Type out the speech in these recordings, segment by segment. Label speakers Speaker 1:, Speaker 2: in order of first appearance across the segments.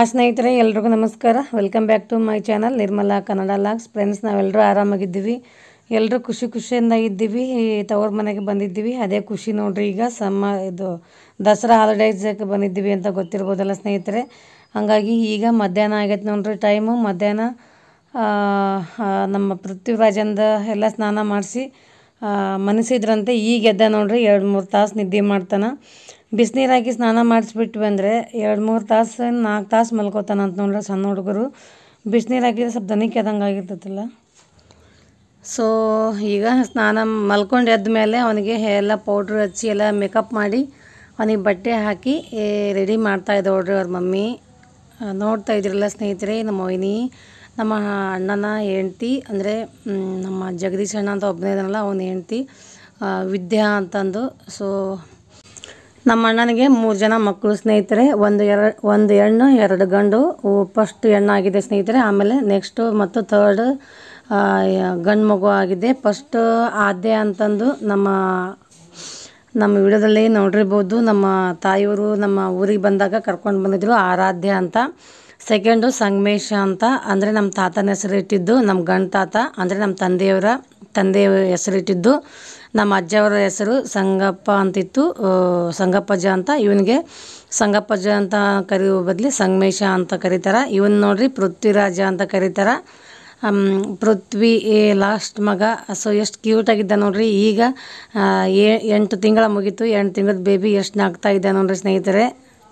Speaker 1: Hi ಸ್ನೇಹಿತರೆ ಎಲ್ರಿಗೂ ನಮಸ್ಕಾರ welcome back to my channel Nirmala Kannada logs friends ನಾವೆಲ್ಲರೂ ಆರಾಮಾಗಿದ್ದೀವಿ ಎಲ್ಲರೂ ಖುಷಿ ಖುಷಿಯಿಂದ ಇದ್ದೀವಿ ತವ್ರ ಮನೆಗೆ ಬಂದಿದ್ದೀವಿ ಅದೇ ಖುಷಿ ನೋಡ್ರಿ ಈಗ ಸಮ್ಮ ಇದು ದಸರಾ ಹಾಲಿಡೇಸ್ಗೆ ಬಂದಿದ್ದೀವಿ ಅಂತ ಗೊತ್ತಿರ್ಬೋದಲ್ಲ ಸ್ನೇಹಿತರೆ ಹಾಗಾಗಿ ಈಗ ಮಧ್ಯಾಹ್ನ ಆಗೈತೆ ನೋಡ್ರಿ ಟೈಮು ಮಧ್ಯಾಹ್ನ ಆ, ಆ, ನಮ್ಮ ಪೃಥ್ವಿರಾಜಂದ ಎಲ್ಲ ಸ್ನಾನ ಮಾಡಿಸಿ ಮನಸಿದ್ರಂತೆ ಈಗ ಎದ್ದ ನೋಡ್ರಿ ಎರಡು ಮೂರು ತಾಸು ನಿದ್ದೆ ಮಾಡ್ತಾನೆ ಬಿಸಿನೀರಾಗಿ ಸ್ನಾನ ಮಾಡಿಸ್ಬಿಟ್ವಿ ಅಂದರೆ ಎರಡು ಮೂರು ತಾಸು ನಾಲ್ಕು ತಾಸು ಮಲ್ಕೋತಾನ ಅಂತ ನೋಡ್ರಿ ಸಣ್ಣ ಹುಡುಗರು ಬಿಸಿನೀರು ಹಾಕಿದ್ರೆ ಸ್ವಲ್ಪ ದನಿ ಕೆದಂಗೆ ಆಗಿರ್ತೈತಲ್ಲ ಸೊ ಈಗ ಸ್ನಾನ ಮಲ್ಕೊಂಡು ಎದ್ದ ಮೇಲೆ ಅವನಿಗೆ ಎಲ್ಲ ಪೌಡ್ರ್ ಹಚ್ಚಿ ಎಲ್ಲ ಮೇಕಪ್ ಮಾಡಿ ಅವನಿಗೆ ಬಟ್ಟೆ ಹಾಕಿ ರೆಡಿ ಮಾಡ್ತಾ ಇದ್ದ ನೋಡ್ರಿ ಅವ್ರ ಮಮ್ಮಿ ಆ, ನೋಡ್ತಾ ಇದ್ರಲ್ಲ ಸ್ನೇಹಿತರೆ ನಮ್ಮ ವೈನಿ ನಮ್ಮ ಅಣ್ಣನ ಹೆಂಡ್ತಿ ಅಂದರೆ ನಮ್ಮ ಜಗದೀಶ್ ಅಣ್ಣ ಅಂತ ಒಬ್ಬನೇ ಇದ್ದಾನಲ್ಲ ಅವನ ಹೆಂಡ್ತಿ ಆ, ವಿದ್ಯಾ ಅಂತಂದು ಸೊ ನಮ್ಮ ಅಣ್ಣನಿಗೆ ಮೂರು ಜನ ಮಕ್ಕಳು ಸ್ನೇಹಿತರೆ ಒಂದು ಎರಡು ಒಂದು ಹೆಣ್ಣು ಎರಡು ಗಂಡು ಫಸ್ಟ್ ಹೆಣ್ಣಾಗಿದೆ ಸ್ನೇಹಿತರೆ ಆಮೇಲೆ ನೆಕ್ಸ್ಟು ಮತ್ತು ಥರ್ಡ್ ಗಂಡು ಮಗು ಆಗಿದೆ ಫಸ್ಟ್ ಆದ್ಯ ಅಂತಂದು ನಮ್ಮ ನಮ್ಮ ವಿಡಿಯೋದಲ್ಲಿ ನೋಡಿರ್ಬೋದು ನಮ್ಮ ತಾಯಿಯವರು ನಮ್ಮ ಊರಿಗೆ ಬಂದಾಗ ಕರ್ಕೊಂಡು ಬಂದಿದ್ರು ಆರಾಧ್ಯ ಅಂತ ಸೆಕೆಂಡು ಸಂಗಮೇಶ ಅಂತ ಅಂದರೆ ನಮ್ಮ ತಾತನ ಹೆಸರು ಇಟ್ಟಿದ್ದು ನಮ್ಮ ಗಂಡ ತಾತ ಅಂದರೆ ನಮ್ಮ ತಂದೆಯವರ ತಂದೆಯ ಹೆಸರಿಟ್ಟಿದ್ದು ನಮ್ಮ ಅಜ್ಜವರ ಹೆಸರು ಸಂಗಪ್ಪ ಅಂತಿತ್ತು ಆ, ಸಂಗಪ್ಪಜ್ಜ ಅಂತ ಇವನಿಗೆ ಸಂಗಪ್ಪಜ್ಜ ಅಂತ ಕರೆಯುವ ಬದಲಿ ಸಂಗಮೇಶ ಅಂತ ಕರೀತಾರೆ ಇವನ್ ನೋಡ್ರಿ ಪೃಥ್ವಿರಾಜ ಅಂತ ಕರೀತಾರೆ ಹಮ್, ಪೃಥ್ವಿ ಲಾಸ್ಟ್ ಮಗ ಸೊ ಎಷ್ಟು ಕ್ಯೂಟ್ ಆಗಿದ್ದ ನೋಡ್ರಿ ಈಗ ಆ, ಏ- ಎಂಟು ತಿಂಗಳ ಮುಗೀತು ಎಂಟು ತಿಂಗಳದ ಬೇಬಿ ಎಷ್ಟು ನಾಗ್ತಾ ಇದ್ದ ನೋಡ್ರಿ ಸ್ನೇಹಿತರೆ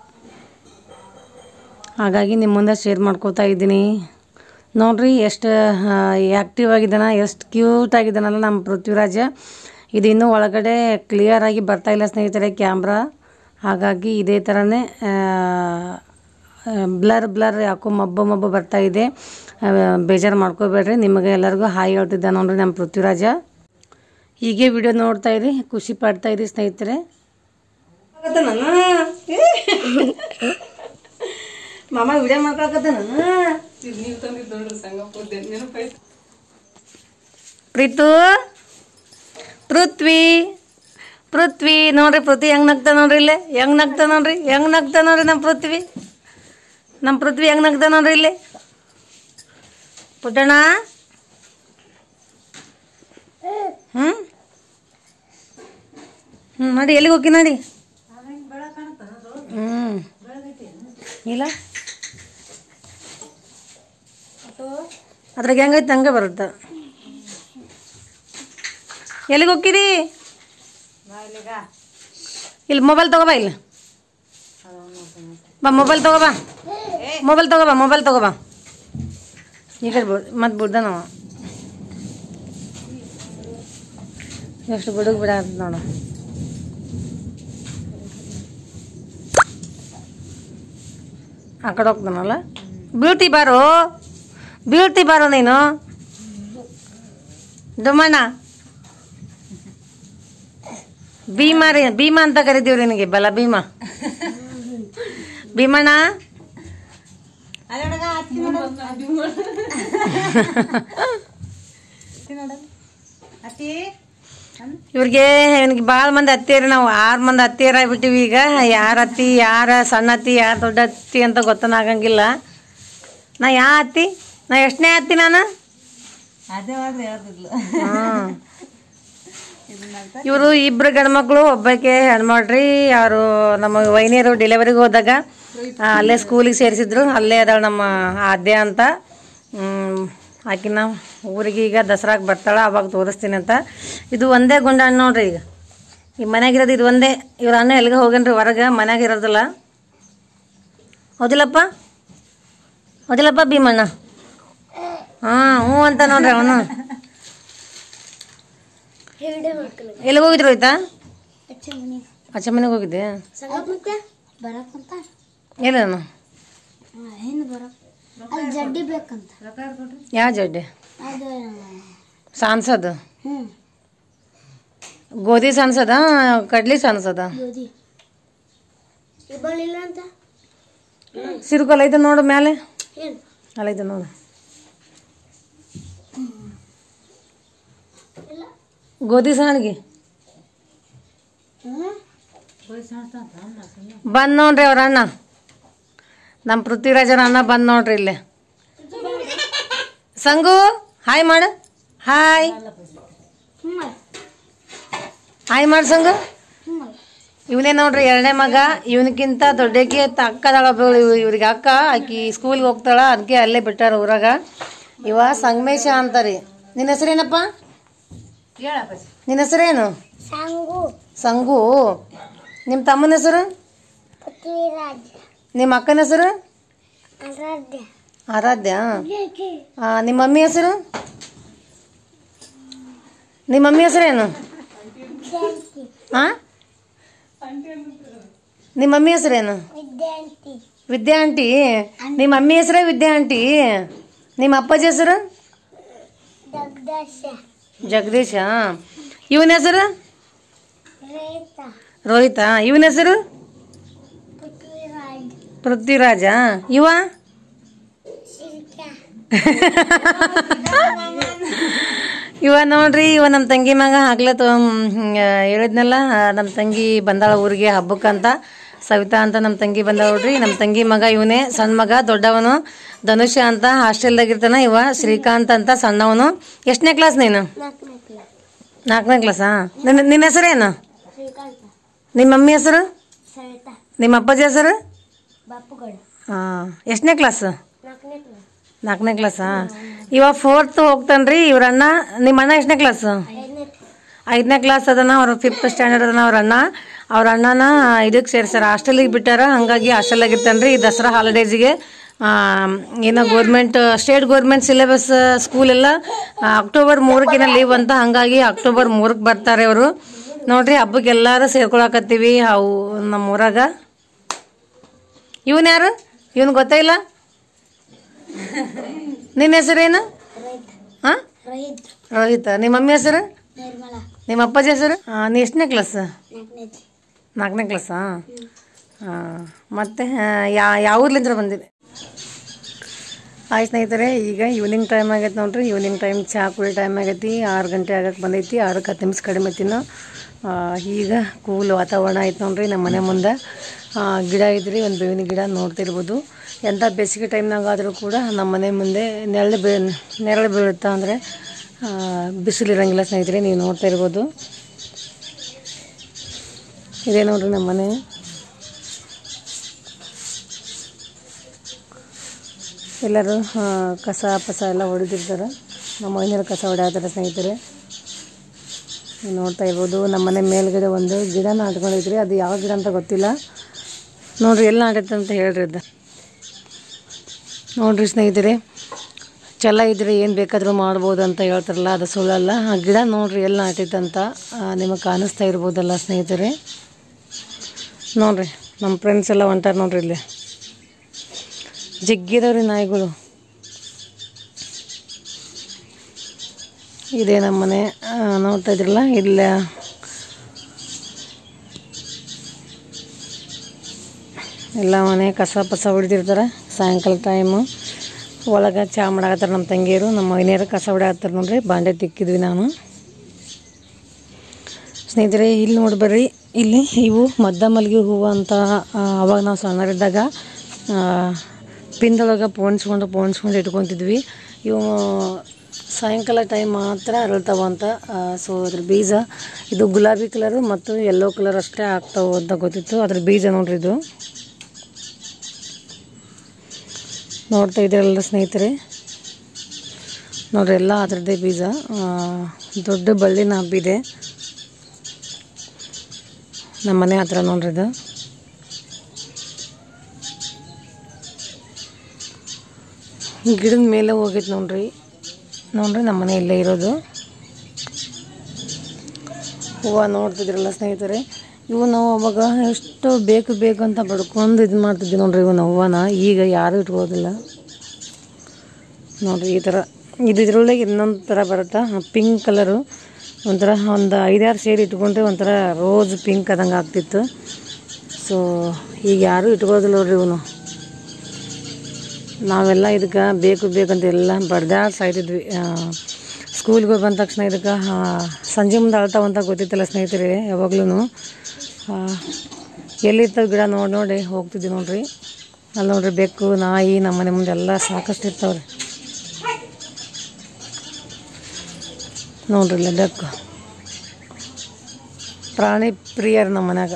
Speaker 1: ಹಾಗಾಗಿ ನಿಮ್ಮ ಮುಂದೆ ಶೇರ್ ಮಾಡ್ಕೋತಾ ಇದ್ದೀನಿ ನೋಡ್ರಿ ಎಷ್ಟು ಆ್ಯಕ್ಟಿವ್ ಆಗಿದ್ದಾನ ಎಷ್ಟು ಕ್ಯೂಟ್ ಆಗಿದ್ದಾನಲ್ಲ ನಮ್ಮ ಪೃಥ್ವಿರಾಜ ಇದು ಇನ್ನೂ ಒಳಗಡೆ ಕ್ಲಿಯರ್ ಆಗಿ ಬರ್ತಾ ಇಲ್ಲ ಸ್ನೇಹಿತರೆ ಕ್ಯಾಮ್ರಾ ಹಾಗಾಗಿ ಇದೇ ಥರನೇ ಬ್ಲರ್ ಬ್ಲರ್ ಯಾಕೋ ಮಬ್ಬು ಮಬ್ಬು ಬರ್ತಾ ಇದೆ ಆ, ಬೇಜಾರು ಮಾಡ್ಕೋಬೇಡ್ರಿ ನಿಮಗೆ ಎಲ್ಲರಿಗೂ ಹಾಯ್ ಹೇಳ್ತಿದ್ದ ನೋಡ್ರಿ ನಮ್ಮ ಪೃಥ್ವಿರಾಜ ಹೀಗೆ ವಿಡಿಯೋ ನೋಡ್ತಾ ಇರಿ ಖುಷಿ ಪಡ್ತಾ ಇರಿ ಸ್ನೇಹಿತರೆ ಮಾಮ ವಿಡಿಯೋ ಮಾಡ್ಕೊಳಕತ್ತಾನ ಪ್ರೀತು ಪೃಥ್ವಿ ಪೃಥ್ವಿ ನೋಡ್ರಿ ಪೃಥ್ವಿ ಹೆಂಗ್ ನಗ್ತಾ ನೋಡ್ರಿ ಇಲ್ಲೇ ಹೆಂಗ್ ನಗ್ತಾ ನೋಡ್ರಿ ಹೆಂಗ್ ನಗ್ತಾ ನೋಡ್ರಿ ನಮ್ಮ ಪೃಥ್ವಿ ನಮ್ಮ ಪೃಥ್ವಿ ಹೆಂಗ್ ನಗ್ತಾ ನೋಡ್ರಿ ಇಲ್ಲಿ ಪುಟ್ಟಣ ಹ್ಮ್ ಹ್ಮ್ ನೋಡಿ ಎಲ್ಲಿಗೆ ಹೋಗಿ ನೋಡಿ ಹ್ಮ್ ಇಲ್ಲ ಅದ್ರಾಗ ಹೆಂಗೈತೆ ಹಂಗೆ ಬರುತ್ತೆ ಎಲ್ಲಿಗೆ ಹೋಗ್ತೀರಿ ಇಲ್ಲಿ ಮೊಬೈಲ್ ತಗೋಬಾ ಇಲ್ಲಿ ಬಾ ಮೊಬೈಲ್ ತಗೋಬಾ ಮೊಬೈಲ್ ತಗೋಬಾ ಮೊಬೈಲ್ ತಗೋಬಾ ಈ ಕಡೆ ಬಿಡ್ ಮತ್ತೆ ಬಿಡ್ದ ನಾವು ಎಷ್ಟು ಬಿಡುಗ್ ಬಿಡ ನೋಡು ಆ ಕಡೆ ಹೋಗ್ತಾನಲ್ಲ ಬ್ಯೂಟಿ ಬಾರೋ ಬ್ಯೂಟಿ ಬಾರೋ ನೀನು ಡುಮಣ್ಣ ಭೀಮಾ ರೀ ಭೀಮಾ ಅಂತ ಕರಿತೀವ್ರಿ ನಿನಗೆ ಬಲ ಭೀಮಾ ಭೀಮಣ್ಣ ಇವ್ರಿಗೆ ಇವನಿಗೆ ಭಾಳ ಮಂದಿ ಅತ್ತಿಯರಿ ನಾವು ಆರು ಮಂದಿ ಅತ್ತಿಯರ್ ಆಗ್ಬಿಟ್ಟಿವಿ ಈಗ ಯಾರ ಅತ್ತಿ ಯಾರ ಸಣ್ಣ ಅತ್ತಿ ಯಾರ ದೊಡ್ಡ ಅತ್ತಿ ಅಂತ ಗೊತ್ತನ ಆಗಂಗಿಲ್ಲ ನಾ ಯಾ ಅತ್ತಿ ನಾ ಎಷ್ಟನೇ ಅತ್ತಿ ನಾನು ಹ್ಮ್. ಇವರು ಇಬ್ರು ಗಂಡ್ಮಕ್ಳು ಒಬ್ಬಾಕೆ ಹೆಣ್ಮಡ್ರಿ ಯಾರು ನಮ್ಮ ವೈನಿಯರು ಡೆಲಿವರಿಗೆ ಹೋದಾಗ ಆ, ಅಲ್ಲೇ ಸ್ಕೂಲಿಗೆ ಸೇರಿಸಿದ್ರು ಅಲ್ಲೇ ಅದಾಳ ನಮ್ಮ ಆದ್ಯ ಅಂತ ಹ್ಮ್, ಆಕಿನ ಊರಿಗೆ ಈಗ ದಸರಾಗೆ ಬರ್ತಾಳ ಅವಾಗ ತೋರಿಸ್ತೀನಿ ಅಂತ ಇದು ಒಂದೇ ಗುಂಡ ಹಣ್ಣು ನೋಡ್ರಿ ಈಗ ಈ ಮನ್ಯಾಗಿರೋದು ಇದು ಒಂದೇ ಇವ್ರ ಅಣ್ಣ ಎಲ್ಲಿಗೆ ಹೋಗನ್ರಿ ಹೊರಗೆ ಮನ್ಯಾಗ ಇರೋದಿಲ್ಲ ಹೌದಿಲ್ಲಪ್ಪ ಹೌದಿಲ್ಲಪ್ಪ ಭೀಮಣ್ಣ ಹಾಂ ಹ್ಞೂ ಅಂತ ನೋಡ್ರಿ ಅವನು ಎಲ್ಲಿಗೆ ಹೋಗಿದ್ರು ಆಯ್ತಾ ಅಚ್ಚ ಮನೆಗೆ ಹೋಗಿದ್ದೆ
Speaker 2: ಬರಕ್ಕಂತ
Speaker 1: ಎಲ್ಲನು
Speaker 2: ಹಿಂದ್ ಬರಕ್ ಅಲ್ಲಿ ಜಡ್ಡಿ ಬೇಕಂತ
Speaker 1: ಯಾವ ಜಡ್ಡೆ
Speaker 2: ಅದು
Speaker 1: ಸಾನ್ಸದ
Speaker 2: ಹ್ಮ್
Speaker 1: ಗೋಧಿ ಸಾನ್ಸದ ಕಡ್ಲಿ ಸಾನ್ಸದ
Speaker 2: ಗೋಧಿ ಇಬ್ಬಳಿಲ್ಲ ಅಂತ
Speaker 1: ಸಿರುಕಲ್ ಐತೆ ನೋಡು ಮೇಲೆ
Speaker 2: ಏನ್
Speaker 1: ಅಲ್ಲೈತೆ ನೋಡು
Speaker 2: ಇಲ್ಲ
Speaker 1: ಗೋಧಿ ಸಾಣಿಗೆ
Speaker 2: ಹ್ಮ್
Speaker 1: ಬಂದ್ ನೋಡ್ರಿ ಅವ್ರ ಅಣ್ಣ ನಮ್ಮ ಪೃಥ್ವಿರಾಜನ ಅಣ್ಣ ಬಂದ್ ನೋಡ್ರಿ ಇಲ್ಲಿ ಸಂಗು ಹಾಯ್ ಮಾಡು ಹಾಯ್
Speaker 2: ಹ್ಞೂ
Speaker 1: ಹಾಯ್ ಮಾಡು ಸಂಗು
Speaker 2: ಹ್ಞೂ
Speaker 1: ಇವನೇ ನೋಡ್ರಿ ಎರಡನೇ ಮಗ ಇವನಕ್ಕಿಂತ ದೊಡ್ಡಕ್ಕೆ ಅಕ್ಕದಾಳ ಒಬ್ಬಳು ಇವ್ರಿಗೆ ಅಕ್ಕ ಆಕಿ ಸ್ಕೂಲ್ಗೆ ಹೋಗ್ತಾಳ ಅದಕ್ಕೆ ಅಲ್ಲೇ ಬಿಟ್ಟಾರ ಊರಾಗ ಇವ ಸಂಗಮೇಶ ಅಂತಾರಿ ನಿನ್ನ ಹೆಸರೇನಪ್ಪ ನಿನ್ನ ಹೆಸರೇನು
Speaker 2: ಸಂಗು
Speaker 1: ಸಂಗು ನಿಮ್ಮ ತಮ್ಮನ ಹೆಸರು
Speaker 2: ಪೃಥ್ವಿರಾಜ್
Speaker 1: ನಿಮ್ಮ ಅಕ್ಕನ ಹೆಸರು
Speaker 2: ಆರಾಧ್ಯ
Speaker 1: ಆರಾಧ್ಯ ಆ, ನಿಮ್ಮ ಮಮ್ಮಿ ಹೆಸರು ನಿಮ್ಮ ಮಮ್ಮಿ ಹೆಸರೇನು
Speaker 2: ಶಾಂತಿ
Speaker 1: ಹಾ ನಿಮ್ಮ ಮಮ್ಮಿ ಹೆಸರೇನು
Speaker 2: ವಿದ್ಯಾರ್ಥಿ
Speaker 1: ವಿದ್ಯಾ ಆಂಟಿ ನಿಮ್ಮ ಮಮ್ಮಿ ಹೆಸರೇ ವಿದ್ಯಾ ಆಂಟಿ ನಿಮ್ಮ ಅಪ್ಪಾಜಿ ಹೆಸರು
Speaker 2: ಜಗದಾಶ
Speaker 1: ಜಗದೀಶ ಇವನ ಹೆಸರು
Speaker 2: ರೇತ
Speaker 1: ರೋಹಿತ ಇವನ ಹೆಸರು
Speaker 2: ಪೃಥ್ವಿರಾಜ್
Speaker 1: ಪೃಥ್ವಿರಾಜ ಇವ
Speaker 2: ಶಿಲ್ಕ
Speaker 1: ಇವ ನೋಡ್ರಿ ಇವ ನಮ್ಮ ತಂಗಿ ಮಗ ಆಗ್ಲೇ ತೊ ಹೇಳಿದ್ನಲ್ಲ ನಮ್ಮ ತಂಗಿ ಬಂದಾಳ ಊರಿಗೆ ಹಬ್ಬಕ್ಕಂತ ಸವಿತಾ ಅಂತ ನಮ್ಮ ತಂಗಿ ಬಂದಾಳ ನೋಡ್ರಿ ನಮ್ಮ ತಂಗಿ ಮಗ ಇವನೇ ಸಣ್ಣ ಮಗ ದೊಡ್ಡವನು ಧನುಷ ಅಂತ ಹಾಸ್ಟೆಲ್ದಾಗ ಇರ್ತಾನ ಇವ ಶ್ರೀಕಾಂತ್ ಅಂತ ಸಣ್ಣವನು ಎಷ್ಟನೇ ಕ್ಲಾಸ್ ನೀನು
Speaker 2: ನಾಲ್ಕನೇ ಕ್ಲಾಸ್
Speaker 1: ನಾಲ್ಕನೇ ಕ್ಲಾಸಾ ನಿನ್ನ ನಿನ್ನ ಹೆಸರೇನು
Speaker 2: ಶ್ರೀಕಾಂತ
Speaker 1: ನಿಮ್ಮ ಮಮ್ಮಿ ಹೆಸರು
Speaker 2: ಸವಿತಾ
Speaker 1: ನಿಮ್ಮ ಅಪ್ಪಾಜಿ ಹೆಸರು
Speaker 2: ಬಾಪುಗೌಡ
Speaker 1: ಹಾಂ ಎಷ್ಟನೇ ಕ್ಲಾಸ್
Speaker 2: ನಾಲ್ಕನೇ ಕ್ಲಾಸ್
Speaker 1: ನಾಲ್ಕನೇ ಕ್ಲಾಸಾ ಇವಾಗ ಫೋರ್ತ್ ಹೋಗ್ತಾನ್ರಿ ಇವ್ರ ಅಣ್ಣ ನಿಮ್ಮ ಅಣ್ಣ ಎಷ್ಟನೇ ಕ್ಲಾಸ್
Speaker 2: ಐದನೇ
Speaker 1: ಐದನೇ ಕ್ಲಾಸ್ ಅದನ ಅವ್ರ ಫಿಫ್ತ್ ಸ್ಟ್ಯಾಂಡರ್ಡ್ ಅದನ ಅವ್ರ ಅಣ್ಣ ಅವ್ರ ಅಣ್ಣನ ಇದಕ್ಕೆ ಸೇರ್ಸಾರ ಹಾಸ್ಟೆಲಿಗೆ ಬಿಟ್ಟಾರ ಹಾಗಾಗಿ ಹಾಸ್ಟೆಲಾಗ ಇರ್ತಾನ್ರಿ ಈ ದಸರಾ ಹಾಲಿಡೇಸಿಗೆ ಏನೋ government state government syllabus school ಎಲ್ಲ ಆ, ಅಕ್ಟೋಬರ್ ಮೂರಕ್ಕಿನ ಲೀವ್ ಅಂತ ಹಾಗಾಗಿ ಅಕ್ಟೋಬರ್ ಮೂರಕ್ಕೆ ಬರ್ತಾರೆ ಅವರು ನೋಡ್ರಿ ಹಬ್ಬಕ್ಕೆ ಎಲ್ಲರೂ ಸೇರ್ಕೊಳಕತ್ತೀವಿ ಅವು ನಮ್ಮ ಊರಾಗ ಇವನ್ ಯಾರು ಇವನ್ ಗೊತ್ತೇ ಇಲ್ಲ ನಿನ್ನ ಹೆಸರೇನು
Speaker 2: ರೈತ
Speaker 1: ಹಾಂ
Speaker 2: ರೈತ
Speaker 1: ರೋಹಿತ್ ನಿಮ್ಮ ಮಮ್ಮಿ ಹೆಸರು
Speaker 2: ನಿರ್ಮಲಾ
Speaker 1: ನಿಮ್ಮ ಅಪ್ಪಾಜಿ ಹೆಸರು ಆ, ನೀ ಎಷ್ಟನೇ ಕ್ಲಾಸ್
Speaker 2: ನಾಲ್ಕನೇ
Speaker 1: ನಾಲ್ಕನೇ ಕ್ಲಾಸಾ ಹಾಂ ಮತ್ತೆ ಆ, ಯಾ ಯಾವ ಊರ್ಲಿಂದ ಬಂದಿರಿ ಆಯ್ತು ಸ್ನೇಹಿತರೆ ಈಗ ಈವ್ನಿಂಗ್ ಟೈಮ್ ಆಗೈತೆ ನೋಡ್ರಿ ಈವ್ನಿಂಗ್ ಟೈಮ್ ಚಹಾ ಕುಡಿ ಟೈಮ್ ಆಗೈತಿ ಆರು ಗಂಟೆ ಆಗಕ್ಕೆ ಬಂದೈತಿ ಆರಕ್ಕೆ ಹತ್ತು ನಿಮಿಷ ಕಡಿಮೆ ಐತಿ ಇನ್ನು. ಆ, ಈಗ ಕೂಲ್ ವಾತಾವರಣ ಐತೆ ನೋಡ್ರಿ ನಮ್ಮ ಮನೆ ಮುಂದೆ ಆ, ಗಿಡ ಐತ್ರಿ ಒಂದು ಬೇವಿನ ಗಿಡ ನೋಡ್ತಿರ್ಬೋದು ಎಂಥ ಬೇಸಿಗೆ ಟೈಮ್ನಾಗ ಆದರೂ ಕೂಡ ನಮ್ಮ ಮನೆ ಮುಂದೆ ನೆರಳು ಬೀ ನೆರಳು ಬೀಳುತ್ತಾ ಅಂದರೆ ಬಿಸಿಲು ಇರಂಗಿಲ್ಲ ಸ್ನೇಹಿತರೆ ನೀವು ನೋಡ್ತಾ ಇರ್ಬೋದು ಇದೇ ನೋಡ್ರಿ ನಮ್ಮ ಮನೆ ಎಲ್ಲರೂ ಆ, ಕಸ ಪಸ ಎಲ್ಲ ಹೊಡೆದಿರ್ತಾರೆ ನಮ್ಮ ಮನೆಯವ್ರು ಕಸ ಹೊಡ್ಯಾತಾರೆ ಸ್ನೇಹಿತರೆ ನೀವು ನೋಡ್ತಾ ಇರ್ಬೋದು ನಮ್ಮ ಮನೆ ಮೇಲ್ಗಡೆ ಒಂದು ಗಿಡ ನಾಟ್ಕೊಂಡೈತ್ರಿ ಅದು ಯಾವ ಗಿಡ ಅಂತ ಗೊತ್ತಿಲ್ಲ ನೋಡ್ರಿ ಎಲ್ಲಿ ನಾಟೈತೆ ಅಂತ ಹೇಳ್ರಿ ಅದು ನೋಡ್ರಿ ಸ್ನೇಹಿತರೆ ಛಲ ಇದ್ರೆ ಏನು ಬೇಕಾದರೂ ಮಾಡ್ಬೋದು ಅಂತ ಹೇಳ್ತಾರಲ್ಲ ಅದು ಸುಳ್ಳಲ್ಲ ಆ ಗಿಡ ನೋಡ್ರಿ ಎಲ್ಲಿ ನಾಟೈತೆ ಅಂತ ನಿಮಗೆ ಕಾಣಿಸ್ತಾ ಇರ್ಬೋದಲ್ಲ ಸ್ನೇಹಿತರೆ ನೋಡ್ರಿ ನಮ್ಮ ಫ್ರೆಂಡ್ಸ್ ಎಲ್ಲ ಹೊಂಟಾರ ನೋಡ್ರಿ ಇಲ್ಲಿ ಜಗ್ಗಿದವ್ರಿ ನಾಯಿಗಳು ಇದೇ ನಮ್ಮ ಮನೆ ಆ, ನೋಡ್ತಾ ಇದ್ರಲ್ಲ ಇಲ್ಲ ಎಲ್ಲ ಮನೆ ಕಸ ಪಸ ಹೊಡಿತಿರ್ತಾರೆ ಸಾಯಂಕಾಲ ಟೈಮು ಒಳಗೆ ಚಹಾ ಮಾಡಾಕತ್ತಾರ ನಮ್ಮ ತಂಗಿಯರು ನಮ್ಮ ಮನೆಯವರು ಕಸ ಹೊಡ್ಯಾಕತ್ತಾರ ನೋಡ್ರಿ ಬಾಂಡೆ ತಿಕ್ಕಿದ್ವಿ ನಾನು ಸ್ನೇಹಿತರೆ ಇಲ್ಲಿ ನೋಡಿ ಬರ್ರಿ ಇಲ್ಲಿ ಇವು ಮದ್ದ ಮಲ್ಲಿಗೆ ಹೂವು ಅಂತ ಆ, ಅವಾಗ ನಾವು ಸಣ್ಣರಿದ್ದಾಗ ಪಿಂದೊಳಗೆ ಪೋಣಿಸ್ಕೊಂಡು ಪೋಣಿಸ್ಕೊಂಡು ಇಟ್ಕೊತಿದ್ವಿ ಇವು ಸಾಯಂಕಾಲ ಟೈಮ್ ಮಾತ್ರ ಅರಳ್ತಾವ ಅಂತ ಸೊ ಅದ್ರ ಬೀಜ ಇದು ಗುಲಾಬಿ ಕಲರು ಮತ್ತು ಯೆಲ್ಲೋ ಕಲರ್ ಅಷ್ಟೇ ಆಗ್ತಾವೆ ಅಂತ ಗೊತ್ತಿತ್ತು ಅದ್ರ ಬೀಜ ನೋಡ್ರಿ ಇದು ನೋಡ್ತಾ ಇದ್ದೀರಲ್ಲ ಸ್ನೇಹಿತರೆ ನೋಡ್ರಿ ಎಲ್ಲ ಅದರದ್ದೇ ಬೀಜ ಆ, ದೊಡ್ಡ ಬಳ್ಳಿನ ಹಬ್ಬಿದೆ ನಮ್ಮ ಮನೆ ಹತ್ರ ನೋಡ್ರಿ ಇದು ಗಿಡದ ಮೇಲೆ ಹೋಗೈತೆ ನೋಡ್ರಿ ನೋಡ್ರಿ ನಮ್ಮ ಮನೆ ಇಲ್ಲೇ ಇರೋದು ಹೂವು ನೋಡ್ತಿದ್ರಲ್ಲ ಸ್ನೇಹಿತರೆ ಇವು ನಾವು ಅವಾಗ ಎಷ್ಟು ಬೇಕು ಬೇಕು ಅಂತ ಬಡ್ಕೊಂಡು ಇದು ಮಾಡ್ತಿದ್ವಿ ನೋಡ್ರಿ ಇವನ್ನ ಹೂವನ ಈಗ ಯಾರೂ ಇಟ್ಕೊಳ್ಳೋದಿಲ್ಲ ನೋಡ್ರಿ ಈ ಥರ ಇದು ಇದ್ರೊಳಗೆ ಇನ್ನೊಂದು ಥರ ಬರುತ್ತಾ ಪಿಂಕ್ ಕಲರು ಒಂಥರ ಒಂದು ಐದಾರು ಸೇರಿ ಇಟ್ಕೊಂಡ್ರೆ ಒಂಥರ ರೋಸ್ ಪಿಂಕ್ ಆದಂಗೆ ಆಗ್ತಿತ್ತು ಸೊ ಈಗ ಯಾರೂ ಇಟ್ಕೊಳ್ಳೋದಿಲ್ಲ ನೋಡ್ರಿ ಇವನು ನಾವೆಲ್ಲ ಇದಕ್ಕೆ ಬೇಕು ಬೇಕಂತ ಎಲ್ಲ ಬಡ್ದಾಡ್ ಸಾಯ್ತಿದ್ವಿ ಸ್ಕೂಲ್ಗೆ ಹೋಗಿ ಬಂದ ತಕ್ಷಣ ಇದಕ್ಕೆ ಸಂಜೆ ಮುಂದೆ ಅಳ್ತಾವ ಅಂತ ಗೊತ್ತಿತ್ತಲ್ಲ ಸ್ನೇಹಿತರೆ ಯಾವಾಗ್ಲೂ ಎಲ್ಲಿರ್ತಾವೆ ಗಿಡ ನೋಡಿ ನೋಡಿ ಹೋಗ್ತಿದ್ವಿ ನೋಡ್ರಿ ಅಲ್ಲಿ ನೋಡ್ರಿ ಬೆಕ್ಕು ನಾಯಿ ನಮ್ಮ ಮನೆ ಮುಂದೆ ಎಲ್ಲ ಸಾಕಷ್ಟು ಇರ್ತಾವ್ರಿ ನೋಡ್ರಿ ಇಲ್ಲ ಬೆಕ್ಕು ಪ್ರಾಣಿ ಪ್ರಿಯರು ನಮ್ಮ ಮನ್ಯಾಗ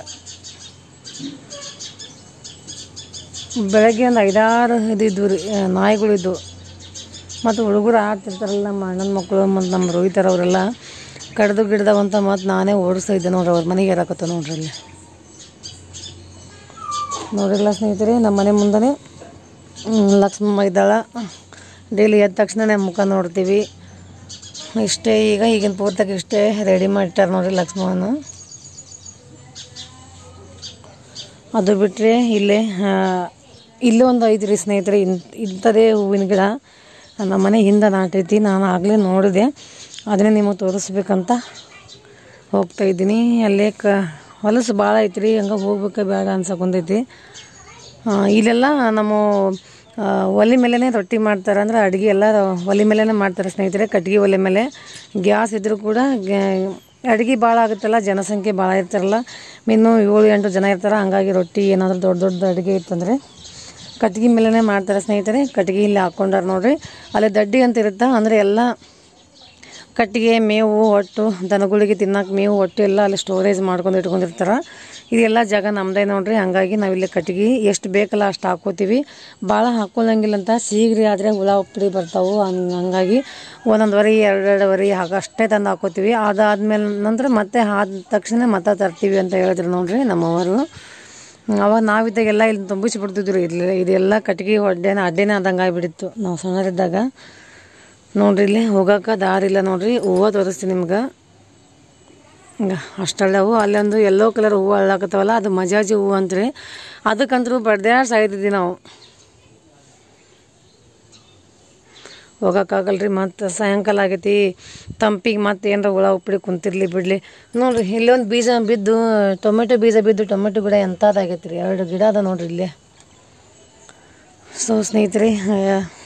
Speaker 1: ಬೆಳಗ್ಗೆ ಒಂದು ಐದಾರು ಇದಿದ್ವು ರೀ ಆ, ನಾಯಿಗಳಿದ್ವು ಮತ್ತು ಹುಡುಗರು ಆಡ್ತಿರ್ತಾರಲ್ಲ ನಮ್ಮ ಅಣ್ಣನ ಮಕ್ಕಳು ಮತ್ತು ನಮ್ಮ ರೋಹಿತರ ಅವರೆಲ್ಲ ಕಡ್ದು ಗಿಡ್ದವಂತ ಮತ್ತು ನಾನೇ ಓಡಿಸ್ತಾ ಇದ್ದೆ ನೋಡ್ರಿ ಅವ್ರ ಮನೆಗೆ ಏರಾಕತ್ತ ನೋಡ್ರಿ ಅಲ್ಲಿ ನೋಡಿರಲ್ಲ ಸ್ನೇಹಿತರೆ ನಮ್ಮ ಮನೆ ಮುಂದೆ ಲಕ್ಷ್ಮಮ್ಮ ಇದ್ದಾಳ ಡೈಲಿ ಎದ್ದ ತಕ್ಷಣನೇ ಮುಖ ನೋಡ್ತೀವಿ ಇಷ್ಟೇ ಈಗ ಈಗಿನ ಪೂರ್ತಕ್ಕೆ ಇಷ್ಟೇ ರೆಡಿ ಮಾಡಿಟ್ಟಾರೆ ನೋಡ್ರಿ ಲಕ್ಷ್ಮಮ್ಮನ ಅದು ಬಿಟ್ಟರೆ ಇಲ್ಲೇ ಆ, ಇಲ್ಲೇ ಒಂದು ಐದು ರೀ ಸ್ನೇಹಿತರೆ ಇನ್ ಇಂಥದೇ ಹೂವಿನ ಗಿಡ ನಮ್ಮ ಮನೆ ಹಿಂದೆ ನಾಟೈತಿ ನಾನು ಆಗಲೇ ನೋಡಿದೆ ಅದನ್ನೇ ನಿಮಗೆ ತೋರಿಸ್ಬೇಕಂತ ಹೋಗ್ತಾ ಇದ್ದೀನಿ ಅಲ್ಲೇ ಕ ಹೊಲಸು ಭಾಳ ಐತ್ರಿ ಹಂಗೆ ಹೋಗ್ಬೇಕು ಬೇಡ ಅನ್ಸಕೊಂಡೈತಿ ಇಲ್ಲೆಲ್ಲ ನಮ್ಮ ಆ, ಒಲೆ ಮೇಲೇ ರೊಟ್ಟಿ ಮಾಡ್ತಾರೆ ಅಂದ್ರೆ ಅಡುಗೆ ಎಲ್ಲ ಒಲೆ ಮೇಲೇ ಮಾಡ್ತಾರೆ ಸ್ನೇಹಿತರೆ ಕಟ್ಗೆ ಒಲೆ ಮೇಲೆ ಗ್ಯಾಸ್ ಇದ್ದರೂ ಕೂಡ ಅಡುಗೆ ಭಾಳ ಆಗುತ್ತಲ್ಲ ಜನಸಂಖ್ಯೆ ಭಾಳ ಇರ್ತಾರಲ್ಲ ಇನ್ನು ಏಳು ಎಂಟು ಜನ ಇರ್ತಾರೆ ಹಂಗಾಗಿ ರೊಟ್ಟಿ ಏನಾದರೂ ದೊಡ್ಡ ದೊಡ್ಡ ಅಡುಗೆ ಇತ್ತಂದರೆ ಕಟ್ಗೆ ಮೇಲೇ ಮಾಡ್ತಾರೆ ಸ್ನೇಹಿತರೆ ಕಟ್ಗೆ ಇಲ್ಲಿ ಹಾಕ್ಕೊಂಡಾರ ನೋಡ್ರಿ ಅಲ್ಲಿ ದಡ್ಡಿ ಅಂತ ಇರುತ್ತೆ ಅಂದರೆ ಎಲ್ಲ ಕಟ್ಟಿಗೆ ಮೇವು ಒಟ್ಟು ದನಗಳಿಗೆ ತಿನ್ನಕ್ಕೆ ಮೇವು ಒಟ್ಟು ಎಲ್ಲ ಅಲ್ಲಿ ಸ್ಟೋರೇಜ್ ಮಾಡ್ಕೊಂಡು ಇಟ್ಕೊಂಡಿರ್ತಾರೆ ಇದೆಲ್ಲ ಜಾಗ ನಮ್ಮದೇ ನೋಡ್ರಿ ಹಂಗಾಗಿ ನಾವಿಲ್ಲಿ ಕಟ್ಟಿಗೆ ಎಷ್ಟು ಬೇಕಲ್ಲ ಅಷ್ಟು ಹಾಕ್ಕೋತೀವಿ ಭಾಳ ಹಾಕ್ಕೊಳ್ಳಂಗಿಲ್ಲ ಅಂತ ಸೀಗ್ರಿ ಆದರೆ ಹುಳ ಉಪ್ಪಡಿ ಬರ್ತಾವೆ ಹಂಗ್ ಹಂಗಾಗಿ ಒಂದೊಂದು ವರಿ ಎರಡೆರಡು ವರಿ ಹಾಗೆ ಅಷ್ಟೇ ತಂದು ಹಾಕ್ಕೋತೀವಿ ಅದಾದ್ಮೇಲೆ ನಂತರ ಮತ್ತೆ ಆದ ತಕ್ಷಣ ಮತ್ತೆ ತರ್ತೀವಿ ಅಂತ ಹೇಳಿದ್ರು ನೋಡ್ರಿ ನಮ್ಮವರು ಅವಾಗ ನಾವಿದ್ದಾಗೆಲ್ಲ ಇಲ್ಲಿ ತುಂಬಿಸಿ ಬಿಡ್ತಿದ್ರು ಇಲ್ಲಿ ಇದೆಲ್ಲ ಕಟ್ಟಿಗೆ ಹೊಡ್ಡೆನ ಅಡ್ಡೆನೇ ಆದಂಗೆ ಆಗಿಬಿಟ್ಟಿತ್ತು ನಾವು ಸಣ್ಣರಿದ್ದಾಗ ನೋಡ್ರಿ ಇಲ್ಲಿ ಹೋಗಕ್ಕೆ ದಾರಿ ಇಲ್ಲ ನೋಡ್ರಿ ಹೂವು ತೋರಿಸ್ತೀನಿ ನಿಮ್ಗೆ ಹಿಂಗೆ ಅಷ್ಟಲ್ಲವು ಅಲ್ಲೊಂದು ಯೆಲ್ಲೋ ಕಲರ್ ಹೂವು ಅಳ್ಳಾಕತ್ತವಲ್ಲ ಅದು ಮಜಾಜಿ ಹೂವು ಅಂತ್ರಿ ಅದಕ್ಕಂತರೂ ಬಡ್ದ್ಯಾಡ್ ಸಾಯ್ತಿದ್ವಿ ನಾವು ಹೋಗೋಕ್ಕಾಗಲ್ರಿ ಮತ್ತು ಸಾಯಂಕಾಲ ಆಗೈತಿ ತಂಪಿಗೆ ಮತ್ತೆ ಏನಾರ ಹುಳ ಉಪ್ಪಡಿ ಕುಂತಿರ್ಲಿ ಬಿಡಲಿ ನೋಡ್ರಿ ಇಲ್ಲೊಂದು ಬೀಜ ಬಿದ್ದು ಟೊಮೆಟೊ ಬೀಜ ಬಿದ್ದು ಟೊಮೆಟೊ ಗಿಡ ಎಂಥದ್ದಾಗೈತಿ ರೀ ಎರಡು ಗಿಡ ಅದ ನೋಡ್ರಿ ಇಲ್ಲೇ ಸೊ ಸ್ನೇಹಿತರೆ ಆ,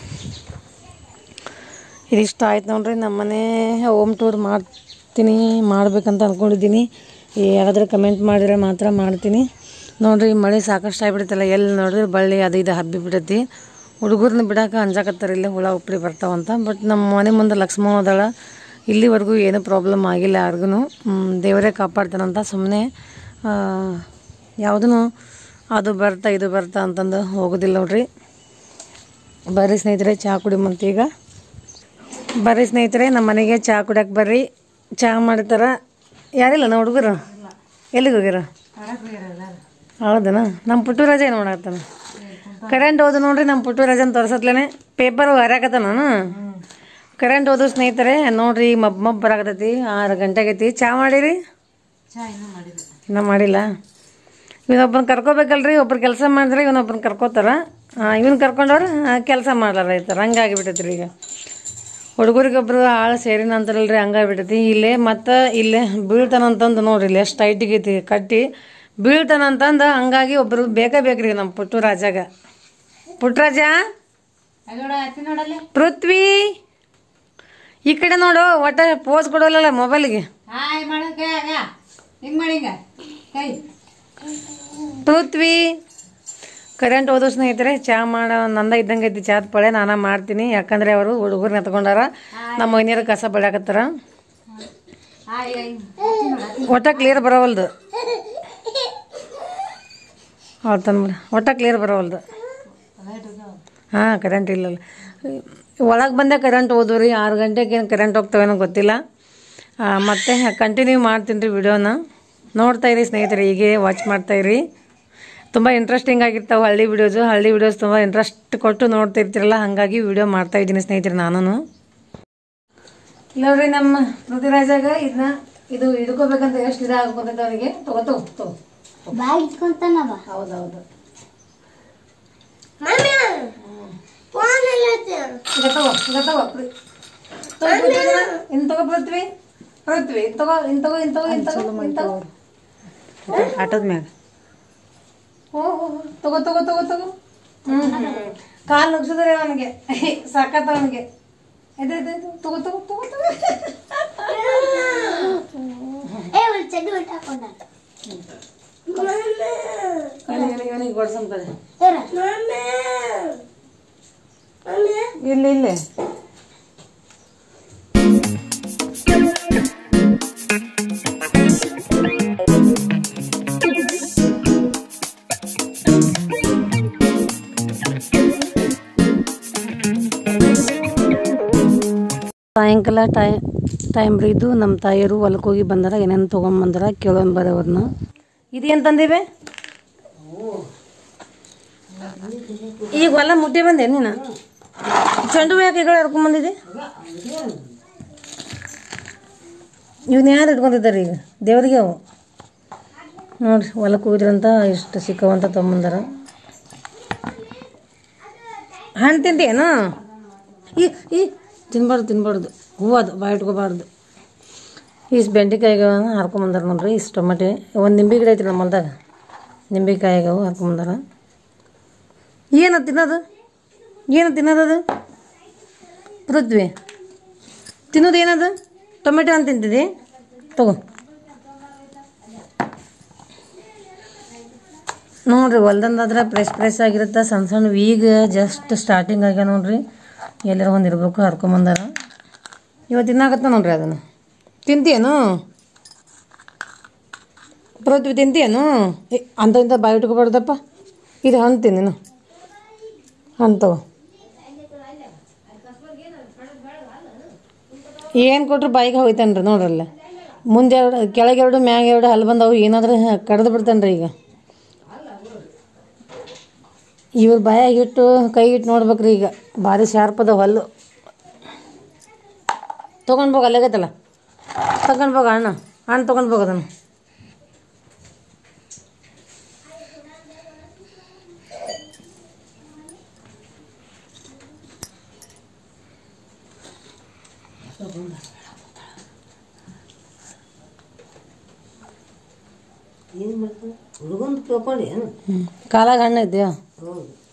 Speaker 1: ಇದಿಷ್ಟ ಆಯ್ತು ನೋಡ್ರಿ ನಮ್ಮ ಮನೆ ಹೋಮ್ ಟೂರ್ ಮಾಡ್ತೀನಿ ಮಾಡ್ಬೇಕಂತ ಅಂದ್ಕೊಂಡಿದ್ದೀನಿ ಯಾರಾದರೂ ಕಮೆಂಟ್ ಮಾಡಿದ್ರೆ ಮಾತ್ರ ಮಾಡ್ತೀನಿ ನೋಡ್ರಿ ಮಳೆ ಸಾಕಷ್ಟು ಆಗಿಬಿಡುತ್ತಲ್ಲ ಎಲ್ಲಿ ನೋಡಿದ್ರೆ ಬಳ್ಳಿ ಅದು ಇದು ಹಬ್ಬಿ ಬಿಡೈತಿ ಹುಡುಗರನ್ನ ಬಿಡಾಕ ಅಂಜಾಕತ್ತಾರ ಇಲ್ಲೇ ಹುಳ ಉಪ್ಪಡಿ ಬರ್ತಾವಂತ ಬಟ್ ನಮ್ಮ ಮನೆ ಮುಂದೆ ಲಕ್ಷ್ಮಣ ಅದಾಳ ಇಲ್ಲಿವರೆಗೂ ಏನೂ ಪ್ರಾಬ್ಲಮ್ ಆಗಿಲ್ಲ ಯಾರಿಗೂ ದೇವರೇ ಕಾಪಾಡ್ತಾನಂತ ಸುಮ್ಮನೆ ಯಾವುದೂ ಅದು ಬರ್ತಾ ಇದು ಬರ್ತಾ ಅಂತಂದು ಹೋಗೋದಿಲ್ಲ ನೋಡ್ರಿ ಬರ್ರಿ ಸ್ನೇಹಿತರೆ ಚಹಾ ಕುಡಿಮಂತ ಈಗ ಬರ್ರಿ ಸ್ನೇಹಿತರೆ ನಮ್ಮ ಮನೆಗೆ ಚಹಾ ಕುಡಿಯಕ್ಕೆ ಬರ್ರಿ ಚಹಾ ಮಾಡ್ತಾರ ಯಾರಿಲ್ಲ ನಾ ಹುಡುಗರು ಎಲ್ಲಿಗೆ ಹೋಗ್ಯಾರ ಹೌದನ ನಮ್ಮ ಪುಟ್ಟರಾಜ ಏನು ಮಾಡತ್ತಾನ ಕರೆಂಟ್ ಹೋದು ನೋಡ್ರಿ ನಮ್ಮ ಪುಟ್ಟರಾಜನ್ ತೋರ್ಸತ್ಲೇನೆ ಪೇಪರ್ ಹರ್ಯಾಕತ್ತಾನ ಕರೆಂಟ್ ಹೋದು ಸ್ನೇಹಿತರೆ ನೋಡ್ರಿ ಮಬ್ ಮಬ್ ಬರಾಕತ್ತೈತಿ ಆರು ಗಂಟೆಗೈತಿ ಚಹಾ ಮಾಡಿರಿ ಇನ್ನೂ ಮಾಡಿಲ್ಲ ಇವನೊಬ್ಬನ ಕರ್ಕೋಬೇಕಲ್ರಿ ಒಬ್ರು ಕೆಲಸ ಮಾಡಿದ್ರೆ ಇವನೊಬ್ಬನ ಕರ್ಕೋತಾರ ಇವನ್ ಕರ್ಕೊಂಡವ್ರು ಕೆಲಸ ಮಾಡ್ಲಾರ ಇರ್ತಾರೆ ಹಂಗಾಗಿ ಬಿಟ್ಟೈತ್ರಿ ಈಗ ಹುಡುಗರಿಗೊಬ್ರು ಆಳು ಸೇರಿನ ಅಂತಾರಲ್ರಿ ಹಂಗಾಗ್ಬಿಟ್ಟೈತಿ ಇಲ್ಲೇ ಮತ್ತು ಇಲ್ಲೇ ಬೀಳ್ತಾನಂತಂದು ನೋಡ್ರಿ ಇಲ್ಲಿ ಎಷ್ಟು ಟೈಟಿಗೆ ಐತಿ ಕಟ್ಟಿ ಬೀಳ್ತಾನಂತಂದು ಹಂಗಾಗಿ ಒಬ್ರು ಬೇಕೇ ಬೇಕ್ರಿ ನಮ್ಮ ಪುಟ್ಟರಾಜಾಗ ಪುಟ್ಟರಾಜ ಪೃಥ್ವಿ ಈ ಕಡೆ ನೋಡು ಒಟ್ಟ ಪೋಸ್ ಕೊಡೋಲ್ಲ ಮೊಬೈಲ್ಗೆ
Speaker 3: ಹಾಯ್ ಮಾಡಕ್ಕೆ ಆಗ ಹಿಂಗ್ ಮಾಡಿಂಗ ಕೈ
Speaker 1: ಪೃಥ್ವಿ ಕರೆಂಟ್ ಹೋದ ಸ್ನೇಹಿತರೆ ಚಹಾ ಮಾಡೋ ನಂದ ಇದ್ದಂಗೆ ಐತಿ ಚಾದ ಪಳೆ ನಾನ ಮಾಡ್ತೀನಿ ಯಾಕಂದ್ರೆ ಅವರು ಹುಡುಗರು ಎತ್ಕೊಂಡಾರ ನಮ್ಮ ಮೈನಿಯರು ಕಸ ಬಳ್ಯಾಕತ್ತಾರ
Speaker 3: ಹಾಯ್
Speaker 1: ಒಟ್ಟ ಕ್ಲಿಯರ್ ಬರೋವಲ್ದು ಹೌದು ತಂದ್ಬಿಡ ಒಟ್ಟ ಕ್ಲಿಯರ್ ಬರೋವಲ್ದು ಹಾಂ ಕರೆಂಟ್ ಇಲ್ಲಲ್ಲ ಒಳಗೆ ಬಂದೆ ಕರೆಂಟ್ ಹೋದ್ವು ರೀ ಆರು ಗಂಟೆಗೆ ಏನು ಕರೆಂಟ್ ಹೋಗ್ತಾವೇನೋ ಗೊತ್ತಿಲ್ಲ ಆ, ಮತ್ತೆ ಕಂಟಿನ್ಯೂ ಮಾಡ್ತೀನಿ ರೀ ವಿಡಿಯೋನ ನೋಡ್ತಾ ಇರಿ ಸ್ನೇಹಿತರೆ ಹೀಗೆ ವಾಚ್ ಮಾಡ್ತಾ ಇರಿ ತುಂಬ ಇಂಟ್ರೆಸ್ಟಿಂಗ್ ಆಗಿರ್ತಾವೆ ಹಳ್ಳಿ ವಿಡಿಯೋಸು ಹಳ್ಳಿ ವಿಡಿಯೋಸ್ ತುಂಬ ಇಂಟ್ರೆಸ್ಟ್ ಕೊಟ್ಟು ನೋಡ್ತಿರ್ತಿರಲ್ಲ ಹಾಗಾಗಿ ವಿಡಿಯೋ ಮಾಡ್ತಾ ಇದ್ದೀನಿ ಸ್ನೇಹಿತರೆ ನಾನು ನೋಡ್ರಿ ನಮ್ಮ ಪೃಥ್ವಿರಾಜಾಗ ಇದನ್ನ ಇದು ಹಿಡ್ಕೋಬೇಕಂತ ಎಷ್ಟು ಇದ ಆಗ್ಬೋದೈತೆ ಅವನಿಗೆ ತಗೋ ತಗೋ ತಗೋ
Speaker 2: ಬ್ಯಾಗ್ ಇಟ್ಕೊಂತಾನವ
Speaker 1: ಹೌದೌದು
Speaker 2: ಫೋನ್ ಎಲ್ಲ
Speaker 1: ಈಗ ತಗೋ ಈಗ ತಗೋ ಪೃ- ತಗೋ ಪೃಥ್ವಿ, ಇನ್ ತಗೋ ಪೃಥ್ವಿ ಪೃಥ್ವಿ ಇನ್ ತಗೋ ಇನ್ ತಗೋ ಇನ್ ತಗೋ ಇನ್ ತಗೋ ಇನ್ ತಗೋ ಆಟದ ಮ್ಯಾಗ ಓ ಓ, ಓ, ತಗೋ ತಗೋ ತಗೋ ತಗೋ ಹ್ಮ್ ಕಾಲು ನುಗ್ಸಿದ್ರೆ ಅವನಿಗೆ ಸಾಕತ್ತ ಅವನಿಗೆ ಇದೆ ಇದೆ ಇದೆ. ತಗೋ ತಗೋ ತಗೋ ತಗೋ
Speaker 2: ಏ ಒಂದು ಚಡ್ಡಿ ಬಿಟ್ಟು ಹಾಕೊಂಡ
Speaker 1: ಇವನಿಗೆ ಕೊಡ್ಸಮ್ ಕಡೆ
Speaker 2: ಇರ
Speaker 1: ಇಲ್ಲ ಇಲ್ಲೇ ಸಾಯಂಕಾಲ ಟೈ ಟೈಮ್ ಇದು ನಮ್ಮ ತಾಯಿಯರು ಹೊಲಕ್ಕೆ ಹೋಗಿ ಬಂದಾರ ಏನೇನು ತೊಗೊಂಬಂದಾರ ಕೇಳೋಂಬರ ಅವ್ರನ್ನ ಇದೇನು ತಂದಿವೆ ಈಗ ಹೊಲ ಮುಟ್ಟಿ ಬಂದೆ ನೀನು ಚೆಂಡು ಹೂ ಯಾಕೆ ಈಗಲೇ ಹರ್ಕೊಂಬಂದಿದ್ದೆ ಇವನ್ನ ಯಾರು ಇಟ್ಕೊಂಡಿದ್ದಾರೆ ಈಗ ದೇವ್ರಿಗೆ ಅವು ನೋಡ್ರಿ ಹೊಲಕ್ಕೆ ಹೋಗಿದ್ರಂತ ಇಷ್ಟು ಸಿಕ್ಕವಂತ ತೊಗೊಂಬಂದಾರ ಹಣ್ಣು ತಿಂತೇನು ಈ ಈ ತಿನ್ಬಾರ್ದು ತಿನ್ಬಾರ್ದು ಹೂವು ಅದು ಬಾಯಿ ಇಟ್ಕೋಬಾರ್ದು ಇಷ್ಟು ಬೆಂಡೆಕಾಯಿಗೆ ಹರ್ಕೊಂಬಂದಾರ ನೋಡ್ರಿ ಇಷ್ಟು ಟೊಮೆಟೆ ಒಂದು ನಿಂಬೆ ಗಿಡ ಐತ್ರಿ ನಮ್ಮ ಹೊಲ್ದಾಗ ನಿಂಬೆಕಾಯಿಗೆ ಅವು ಹರ್ಕೊಂಬಂದಾರ ಏನು ತಿನ್ನೋದು ಏನು ತಿನ್ನೋದು ಅದು ಪೃಥ್ವಿ ತಿನ್ನೋದು ಏನದು ಟೊಮೆಟೊ ಅಂತ ತಿಂತಿದ್ದಿ ತಗೋ ನೋಡ್ರಿ ಹೊಲ್ದಂದಾದ್ರೆ ಫ್ರೆಶ್ ಫ್ರೆಶ್ ಆಗಿರುತ್ತೆ ಸಣ್ಣ ಸಣ್ಣ ಈಗ ಜಸ್ಟ್ ಸ್ಟಾರ್ಟಿಂಗ್ ಆಗ್ಯ ನೋಡ್ರಿ ಎಲ್ಲರ ಒಂದು ಇರ್ಬೇಕು ಹರ್ಕೊಂಬಂದಾರ ಇವತ್ತು ತಿನ್ನಾಕತ್ತ ನೋಡ್ರಿ ಅದನ್ನು ತಿಂತೀಯೇನು ಪೃಥ್ವಿ ತಿಂತೀಯೇನು ಏ, ಅಂತ ಇಂಥ ಬಾಯಿ ಇಟ್ಕೊಬಾರ್ದಪ್ಪ ಇದು ಹಣ್ಣು ತಿಂದಿನು ಹಣ್ಣು ತಗೋ ಏನು ಕೊಟ್ರು ಬಾಯಿಗೆ ಹೋಯ್ತಾನ್ರಿ ನೋಡ್ರಲ್ಲ ಮುಂದೆ ಎರಡು ಕೆಳಗೆ ಎರಡು ಮ್ಯಾಗ ಎರಡು ಹಲ್ಲು ಬಂದವು ಏನಾದ್ರೆ ಕಡ್ದು ಬಿಡ್ತಾನ್ರಿ ಈಗ ಇವ್ರ ಬಾಯಾಗಿಟ್ಟು ಕೈಗಿಟ್ಟು ನೋಡ್ಬೇಕ್ರಿ ಈಗ ಭಾರಿ ಶಾರ್ಪ್ ಅದ ಹಲ್ಲು ತೊಗೊಂಡ್ಬೋಗ ಅಲ್ಲಾಗತ್ತಲ್ಲ ತಗೊಂಡ್ಬೋಗ ಅಣ್ಣ ಹಣ್ಣು ತೊಗೊಂಡ್ಬೋಗ ಅದನ್ನು
Speaker 4: ಏನು ಮಾಡ್ತಾನೆ ಹುಡುಗಂದು ತಿಳ್ಕೊಂಡು ಏನು
Speaker 1: ಕಾಲಾಗ ಹಣ್ಣು ಐತಿ
Speaker 4: ಹೌದು